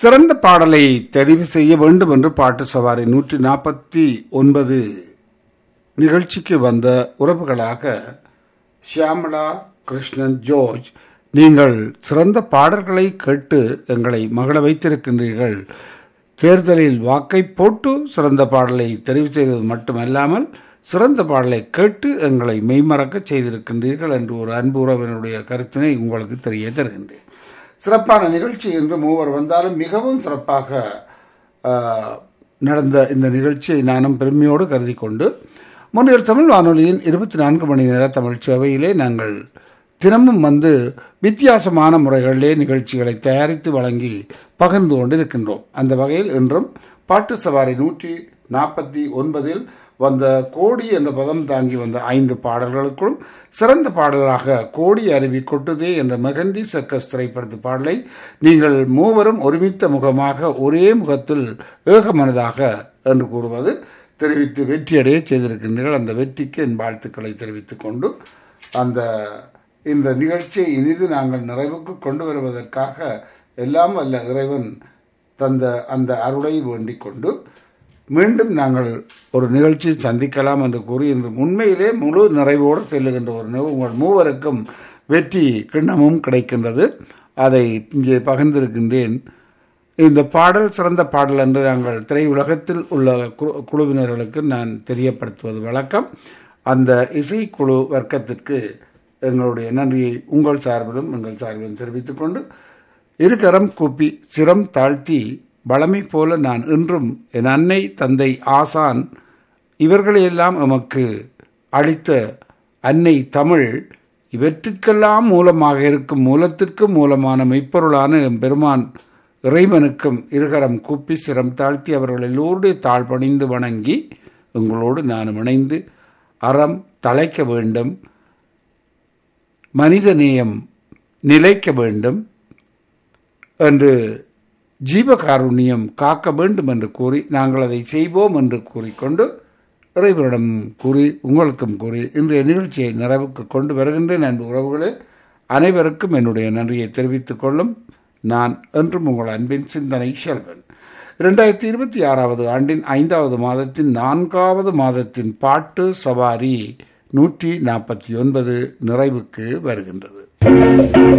சிறந்த பாடலை தெரிவு செய்ய வேண்டும் என்று பாட்டு சவாரி நூற்றி நாற்பத்தி ஒன்பது நிகழ்ச்சிக்கு வந்த உறவுகளாக ஷியாமலா கிருஷ்ணன் ஜோர்ஜ் நீங்கள் சிறந்த பாடல்களை கேட்டு எங்களை மகள வைத்திருக்கின்றீர்கள் தேர்தலில் வாக்கை போட்டு சிறந்த பாடலை தெரிவு செய்தது மட்டுமல்லாமல் சிறந்த பாடலை கேட்டு எங்களை மெய்மறக்க செய்திருக்கின்றீர்கள் என்று ஒரு அன்பு உறவினுடைய கருத்தினை உங்களுக்கு தெரிய தருகின்றேன் சிறப்பான நிகழ்ச்சி என்று மூவர் வந்தாலும் மிகவும் சிறப்பாக ஆஹ், நடந்த இந்த நிகழ்ச்சியை நானும் பெருமையோடு கருதி கொண்டு முன்னில் தமிழ் வானொலியின் இருபத்தி நான்கு மணி நேர தமிழ் சேவையிலே நாங்கள் தினமும் வந்து வித்தியாசமான முறைகளிலே நிகழ்ச்சிகளை தயாரித்து வழங்கி பகிர்ந்து கொண்டிருக்கின்றோம் அந்த வகையில் இன்றும் பாட்டு சவாரி நூற்றி நாற்பத்தி ஒன்பதில் வந்த கோடி என்ற பதம் தாங்கி வந்த ஐந்து பாடல்களுக்குள்ளும் சிறந்த பாடலாக கோடி அருவி கொட்டுதே என்ற மெகண்டி சர்க்கஸ் திரைப்படத்து பாடலை நீங்கள் மூவரும் ஒருமித்த முகமாக ஒரே முகத்தில் ஏகமனதாக என்று கூறுவது தெரிவித்து வெற்றியடைய செய்திருக்கின்றீர்கள் அந்த வெற்றிக்கு என் வாழ்த்துக்களை தெரிவித்துக் கொண்டு அந்த இந்த நிகழ்ச்சியை இனிது நாங்கள் நிறைவுக்கு கொண்டு வருவதற்காக எல்லாம் வல்ல இறைவன் தந்த அந்த அருளை வேண்டிக் கொண்டு மீண்டும் நாங்கள் ஒரு நிகழ்ச்சியை சந்திக்கலாம் என்று கூறி இன்று உண்மையிலே முழு நிறைவோடு செல்லுகின்ற ஒரு நிகழ்வு உங்கள் மூவருக்கும் வெற்றி கிண்ணமும் கிடைக்கின்றது அதை இங்கே பகிர்ந்திருக்கின்றேன் இந்த பாடல் சிறந்த பாடல் என்று நாங்கள் திரையுலகத்தில் உள்ள கு- குழுவினர்களுக்கு நான் தெரியப்படுத்துவது வழக்கம் அந்த இசைக்குழு வர்க்கத்திற்கு எங்களுடைய நன்றியை உங்கள் சார்பிலும் எங்கள் சார்பிலும் தெரிவித்துக் கொண்டு இருக்கரம் கூப்பி சிரம் தாழ்த்தி வளமை போல நான் இன்றும் என் அன்னை தந்தை ஆசான் இவர்களையெல்லாம் எமக்கு அளித்த அன்னை தமிழ் இவற்றிற்கெல்லாம் மூலமாக இருக்கும் மூலத்திற்கு மூலமான மெய்ப்பொருளான எம் பெருமான் இறைவனுக்கும் இருகரம் கூப்பி சிரம் தாழ்த்தி அவர்கள் எல்லோருடைய தாழ் பணிந்து வணங்கி உங்களோடு நானும் இணைந்து அறம் தழைக்க வேண்டும் மனிதநேயம் நிலைக்க வேண்டும் என்று ஜீவகாருண்யம் காக்க வேண்டும் என்று கூறி நாங்கள் அதை செய்வோம் என்று கூறிக்கொண்டு இறைவனிடம் கூறி உங்களுக்கும் கூறி இன்றைய நிகழ்ச்சியை நிறைவுக்கு கொண்டு வருகின்றேன் அன்பு உறவுகளே அனைவருக்கும் என்னுடைய நன்றியை தெரிவித்துக் கொள்ளும் நான் என்றும் உங்கள் அன்பின் சிந்தனை செல்வன் இரண்டாயிரத்தி இருபத்தி ஆறாவது ஆண்டின் ஐந்தாவது மாதத்தின் நான்காவது மாதத்தின் பாட்டு சவாரி நூற்றி நாற்பத்தி ஒன்பது நிறைவுக்கு வருகின்றது